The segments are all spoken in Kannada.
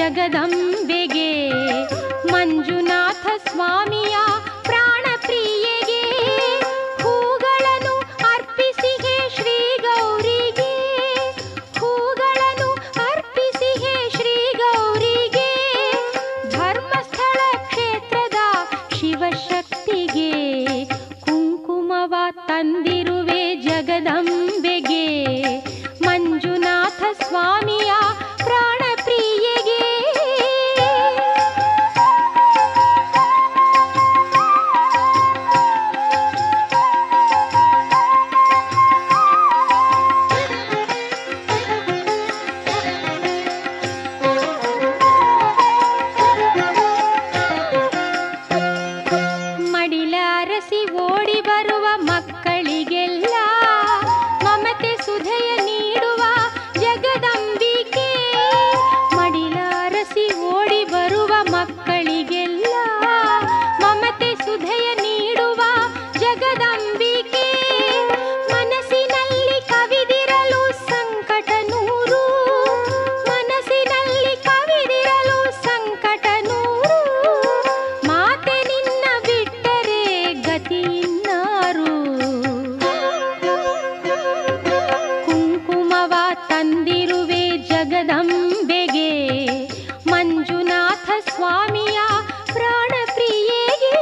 ಜಗದಂಬೆಗೆ ಮಂಜುನಾಥ ಸ್ವಾಮಿಯ ಪ್ರಾಣ ಪ್ರಿಯೆಗೆ ಹೂಗಳನ್ನು ಅರ್ಪಿಸಿ ಹೇ ಶ್ರೀ ಗೌರಿಗೆ ಹೂಗಳನ್ನು ಅರ್ಪಿಸಿ ಹೇ ಶ್ರೀ ಗೌರಿಗೆ ಧರ್ಮಸ್ಥಳ ಕ್ಷೇತ್ರದ ಶಿವಶಕ್ತಿಗೆ ಕುಂಕುಮವ ತಂದಿರುವೆ ಜಗದಂಬೆಗೆ ಮಂಜುನಾಥ ಸ್ವಾಮಿಯ ಪ್ರಾಣ ಪ್ರಿಯೆಗೆ ಮಡಿಲ ಅರಸಿ ಓಡಿ ಬರುವ ಮಕ್ಕಳಿಗೆಲ್ಲ ಮಮತೆ ಸುಧೆಯ ನೀಡುವ ಜಗದಂಬಿಕೆ ಮಡಿಲ ಅರಸಿ ಓಡಿ ಬರುವ ಮಕ್ಕಳಿಗೆಲ್ಲ ಮಮತೆ ಸುಧೆಯ ನೀಡುವ ಜಗದಂಬಿಕೆ ಮನಸ್ಸಿನಲ್ಲಿ ಕವಿದಿರಲು ಸಂಕಟ ನೂರು ಮನಸ್ಸಿನಲ್ಲಿ ಕವಿದಿರಲು ಸಂಕಟ ನೂರು ಮಾತೆ ನಿನ್ನ ಬಿಟ್ಟರೆ ಗತಿಯಿನ್ನಾರು ಕುಂಕುಮವ ತಂದಿರುವೆ ಜಗದಂಬೆಗೆ ಮಂಜುನಾಥ ಸ್ವಾಮಿಯ ಪ್ರಾಣ ಪ್ರಿಯೆಗೆ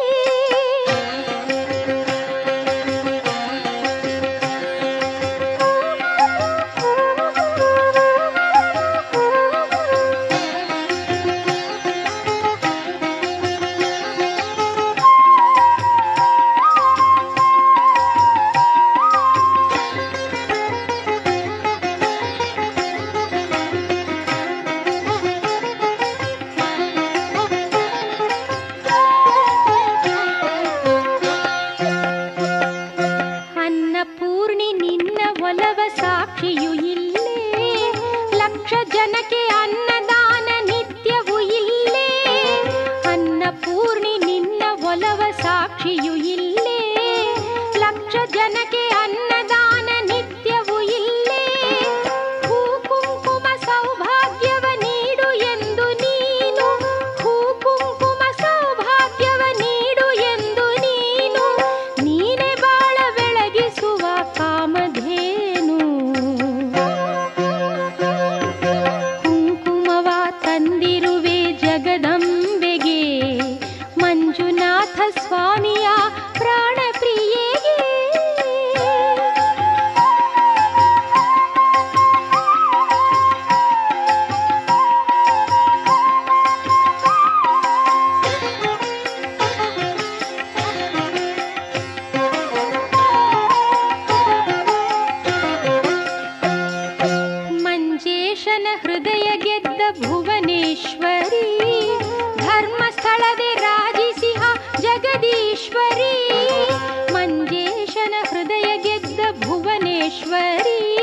ಅನ್ನಪೂರ್ಣಿ ನಿನ್ನ ಒಲವ ಸಾಕ್ಷಿಯು ಇಲ್ಲೇ ಲಕ್ಷ ಜನಕ್ಕೆ ಅನ್ನದಾನ ನಿತ್ಯವು ಇಲ್ಲೇ ಅನ್ನಪೂರ್ಣಿ ನಿನ್ನ ಒಲವ ಸಾಕ್ಷಿಯು ಇಲ್ಲೇ ಲಕ್ಷ ಜನಕ್ಕೆ ಅನ್ನದಾನ ನಿತ್ಯವು ಇಲ್ಲೇ ಹೂ ಕುಂಕುಮ ಸೌಭಾಗ್ಯವ ನೀಡು ಎಂದು ನೀನು ಹೂ ಕುಂಕುಮ ಸೌಭಾಗ್ಯವ ನೀಡು ಎಂದು ನೀನು ನೀನೆ ಬಾಳ ಬೆಳಗಿಸುವ ಕಾಮಧೇನು ಕುಂಕುಮವ ತಂದಿರುವೆ ಜಗದಂಬೆಗೆ ಮಂಜುನಾಥ ಸ್ವಾಮಿಯ ಪ್ರಾಣ ಪ್ರಿಯೆಗೆ ಮಂಜೇಶನ ಹೃದಯ ಗೆದ್ದ ಭುವನೇಶ್ವರಿ ಧರ್ಮಸ್ಥಳದೆ ರಾಜಿಸಿಹ ಜಗದೀಶ್ವರಿ ಮಂಜೇಶನ ಹೃದಯ ಗೆದ್ದ ಭುವನೇಶ್ವರಿ